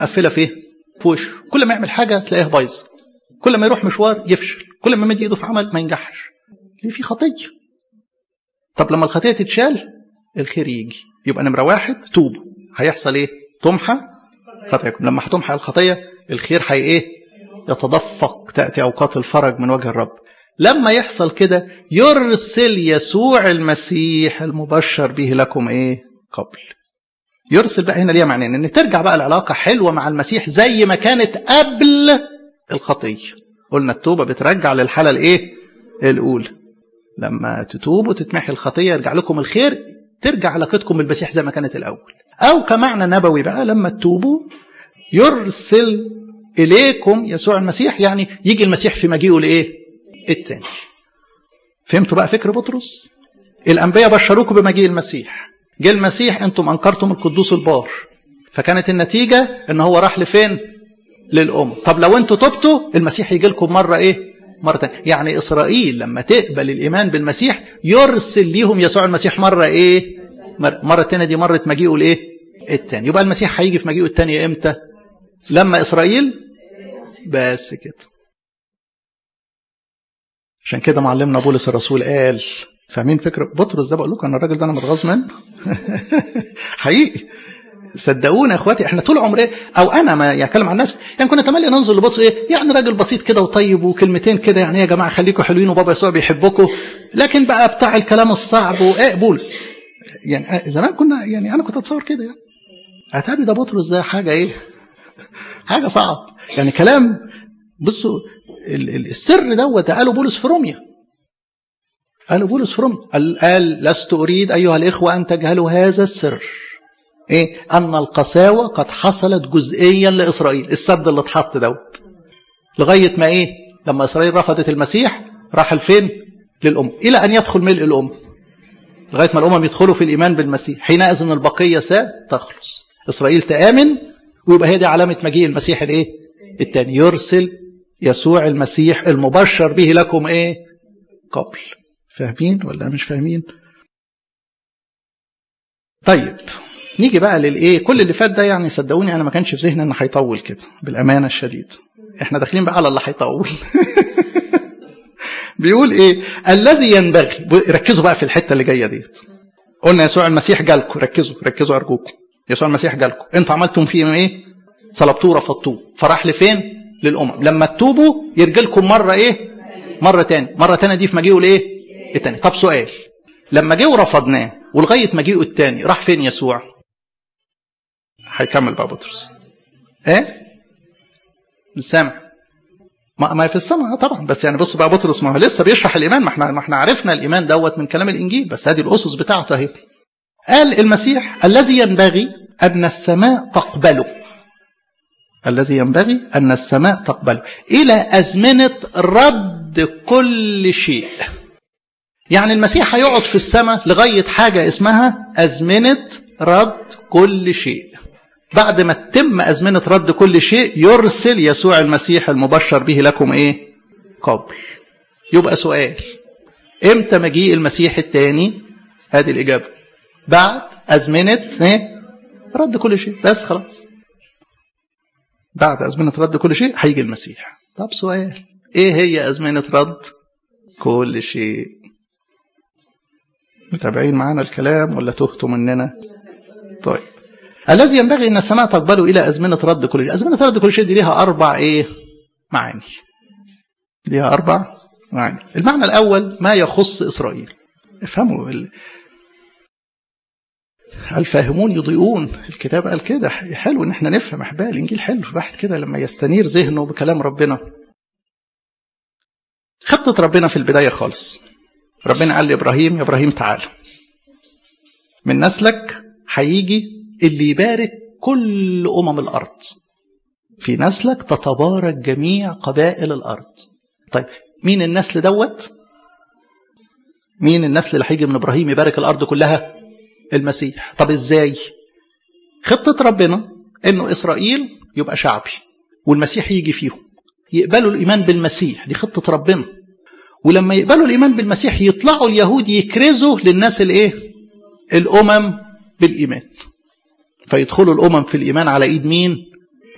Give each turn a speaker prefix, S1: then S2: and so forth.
S1: قفله في ايه؟ في وشه كل ما يعمل حاجه تلاقيها بايظه كل ما يروح مشوار يفشل كل ما يمد ايده في عمل ما ينجحش ليه في خطيه طب لما الخطيه تتشال الخير يجي يبقى نمره واحد توبوا هيحصل ايه؟ تمحى خطاياكم لما هتمحى الخطيه الخير هي ايه؟ يتدفق تاتي اوقات الفرج من وجه الرب لما يحصل كده يرسل يسوع المسيح المبشر به لكم ايه؟ قبل يرسل بقى هنا ليها معنيين ان ترجع بقى العلاقه حلوه مع المسيح زي ما كانت قبل الخطيه قلنا التوبه بترجع للحاله الايه الاولى لما تتوبوا تتمحي الخطيه يرجع لكم الخير ترجع علاقتكم بالمسيح زي ما كانت الاول او كمعنى نبوي بقى لما تتوبوا يرسل اليكم يسوع المسيح يعني يجي المسيح في مجيئه لايه التاني فهمتوا بقى فكر بطرس الانبياء بشروكم بمجيء المسيح جه المسيح انتم انكرتم القدوس البار فكانت النتيجه ان هو راح لفين للأم طب لو انتوا تبتوا المسيح يجي لكم مرة ايه مرة تانية يعني إسرائيل لما تقبل الإيمان بالمسيح يرسل ليهم يسوع المسيح مرة ايه مرة, مرة تانية دي مرة مجيئه الايه التاني يبقى المسيح هيجي في مجيئه التاني امتى لما إسرائيل بس كده عشان كده معلمنا بولس الرسول قال فاهمين فكرة بطرس ده بقول لكم انا الراجل ده انا متغاظ منه حقيقي صدقونا يا اخواتي احنا طول عمرنا او انا ما يعني اتكلم عن نفسي يعني كنا تملي ننظر لبطرس ايه يعني راجل بسيط كده وطيب وكلمتين كده يعني يا جماعه خليكم حلوين وبابا يسوع بيحبكم لكن بقى بتاع الكلام الصعب وايه بولس يعني زمان كنا يعني انا كنت اتصور كده يعني اتاري ده بطرس ده حاجه ايه حاجه صعب يعني كلام بصوا السر دوت قاله بولس في روميا قاله بولس في روميا قال, قال لست اريد ايها الاخوه ان تجهلوا هذا السر ايه ان القساوه قد حصلت جزئيا لاسرائيل السد اللي اتحط دوت لغايه ما ايه لما اسرائيل رفضت المسيح راح لفين للام الى ان يدخل ملء الام لغايه ما الامم يدخلوا في الايمان بالمسيح حينئذ البقيه ستخلص اسرائيل تامن ويبقى هي دي علامه مجيء المسيح الايه الثاني يرسل يسوع المسيح المبشر به لكم ايه قبل فاهمين ولا مش فاهمين طيب نيجي بقى للايه كل اللي فات ده يعني صدقوني انا ما كانش في ذهني انه هيطول كده بالامانه الشديده احنا داخلين بقى على اللي هيطول بيقول ايه الذي ينبغي ركزوا بقى في الحته اللي جايه ديت قلنا يسوع المسيح جالكم ركزوا ركزوا ارجوكم يسوع المسيح جالكم انتوا عملتم فيه ايه صلبتوه رفضتوه فراح لفين للامم لما تتوبوا يرجي لكم مره ايه مره تاني مره تانية دي في مجيئه الايه التاني طب سؤال لما جه ورفضناه ولغايه مجيئه التاني راح فين يسوع هيكمل بقى بطرس ايه مش سامع ما ما في السماء طبعا بس يعني بص بقى بطرس ما هو لسه بيشرح الايمان ما احنا ما احنا عرفنا الايمان دوت من كلام الانجيل بس هذه الاسس بتاعته اهي قال المسيح الذي ينبغي ان السماء تقبله الذي ينبغي ان السماء تقبله الى ازمنه رد كل شيء يعني المسيح هيقعد في السماء لغايه حاجه اسمها ازمنه رد كل شيء بعد ما تتم أزمنة رد كل شيء يرسل يسوع المسيح المبشر به لكم إيه قبل يبقى سؤال إمتى مجيء المسيح الثاني هذه الإجابة بعد أزمنة إيه رد كل شيء بس خلاص بعد أزمنة رد كل شيء هيجي المسيح طب سؤال إيه هي أزمنة رد كل شيء متابعين معانا الكلام ولا تهتوا مننا طيب الذي ينبغي ان السماء تقبله الى ازمنه رد كل شيء، ازمنه رد كل شيء دي ليها اربع ايه؟ معاني. ليها اربع معاني. المعنى الاول ما يخص اسرائيل. افهموا ال... الفاهمون يضيئون الكتاب قال كده حلو ان احنا نفهم احبائي الانجيل حلو الواحد كده لما يستنير ذهنه بكلام ربنا خطه ربنا في البدايه خالص ربنا قال لابراهيم يا ابراهيم تعال من نسلك هيجي اللي يبارك كل أمم الأرض في نسلك تتبارك جميع قبائل الأرض طيب مين النسل دوت مين النسل اللي هيجي من إبراهيم يبارك الأرض كلها المسيح طب إزاي خطة ربنا إنه إسرائيل يبقى شعبي والمسيح يجي فيهم يقبلوا الإيمان بالمسيح دي خطة ربنا ولما يقبلوا الإيمان بالمسيح يطلعوا اليهود يكرزوا للناس الإيه الأمم بالإيمان فيدخلوا الأمم في الإيمان على إيد مين